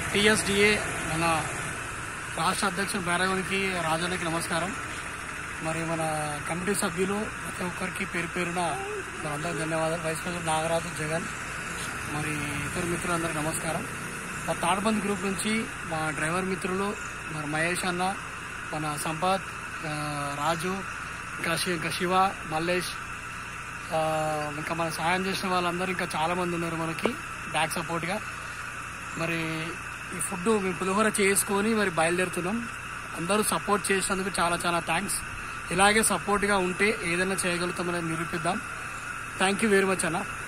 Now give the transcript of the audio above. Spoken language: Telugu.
టీఎస్డిఏ మన రాష్ట్ర అధ్యక్షుడు బైరగోనికి రాజన్నకి నమస్కారం మరి మన కమిటీ సభ్యులు ప్రతి ఒక్కరికి పేరు పేరున అందరికి ధన్యవాదాలు వైస్ ప్రెసిడెంట్ నాగరాజు జగన్ మరి ఇతర మిత్రులందరికీ నమస్కారం మా తాడబంద్ గ్రూప్ నుంచి మా డ్రైవర్ మిత్రులు మరి మహేష్ అన్న మన సంపత్ ఆ, రాజు ఇంకా శి- ఇంకా శివ మల్లేష్ ఆ, ఇంకా మన సాయం చేసిన వాళ్ళందరూ ఇంకా చాలా మంది ఉన్నారు మనకి బ్యాక్ సపోర్ట్గా మరి ఈ ఫుడ్ మేము పులిహోర చేసుకొని మరి బయలుదేరుతున్నాం అందరూ సపోర్ట్ చేసినందుకు చాలా చాలా థ్యాంక్స్ ఇలాగే సపోర్ట్గా ఉంటే ఏదైనా చేయగలుగుతామని నిరూపిద్దాం థ్యాంక్ యూ వెరీ మచ్ అన్న